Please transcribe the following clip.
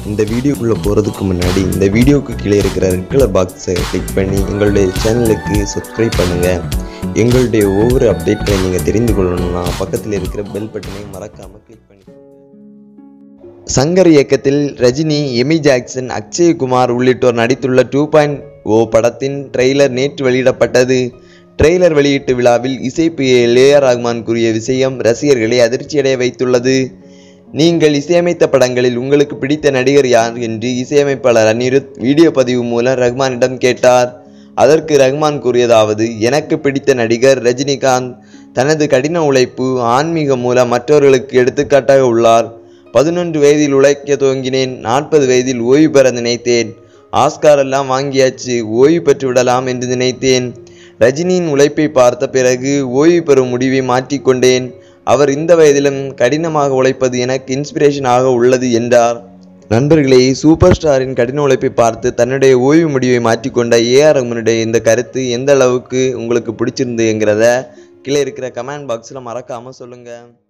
இந்த வீடியோக்குள்ளே போகிறதுக்கு முன்னாடி இந்த வீடியோக்கு கீழே இருக்கிற ரெட் கலர் பாக்ஸை கிளிக் பண்ணி எங்களுடைய சேனலுக்கு சப்ஸ்கிரைப் பண்ணுங்கள் எங்களுடைய ஒவ்வொரு அப்டேட்களை நீங்கள் தெரிந்து கொள்ளணும்னா பக்கத்தில் இருக்கிற பெல் பட்டனை மறக்காமல் கிளிக் பண்ணி சங்கர் இயக்கத்தில் ரஜினி எமி ஜாக்சன் அக்ஷயகுமார் உள்ளிட்டோர் நடித்துள்ள டூ பாயிண்ட் ஓ படத்தின் ட்ரெய்லர் நேற்று வெளியிடப்பட்டது ட்ரெய்லர் வெளியீட்டு விழாவில் இசைப்பு ஏ ஆர் ரஹ்மான் கூறிய விஷயம் ரசிகர்களை அதிர்ச்சியடைய வைத்துள்ளது நீங்கள் இசையமைத்த படங்களில் உங்களுக்கு பிடித்த நடிகர் யார் என்று இசையமைப்பாளர் அனிருத் வீடியோ பதிவு மூலம் ரஹ்மானிடம் கேட்டார் அதற்கு ரஹ்மான் கூறியதாவது எனக்கு பிடித்த நடிகர் ரஜினிகாந்த் தனது கடின உழைப்பு ஆன்மீகம் மூலம் மற்றவர்களுக்கு எடுத்துக்காட்டாக உள்ளார் பதினொன்று வயதில் உழைக்க துவங்கினேன் நாற்பது வயதில் ஓய்வு பெற நினைத்தேன் ஆஸ்கார் எல்லாம் வாங்கியாச்சு ஓய்வு பெற்று விடலாம் என்று நினைத்தேன் ரஜினியின் உழைப்பை பார்த்த பிறகு ஓய்வு பெறும் முடிவை மாற்றிக்கொண்டேன் அவர் இந்த வயதிலும் கடினமாக உழைப்பது எனக்கு இன்ஸ்பிரேஷனாக உள்ளது என்றார் நண்பர்களே சூப்பர் ஸ்டாரின் கடின உழைப்பை பார்த்து தன்னுடைய ஓய்வு முடிவை மாற்றிக்கொண்ட ஏஆர் ரஹ்மானுடைய இந்த கருத்து எந்த அளவுக்கு உங்களுக்கு பிடிச்சிருந்துங்கிறத கீழே இருக்கிற கமெண்ட் பாக்ஸில் மறக்காமல் சொல்லுங்கள்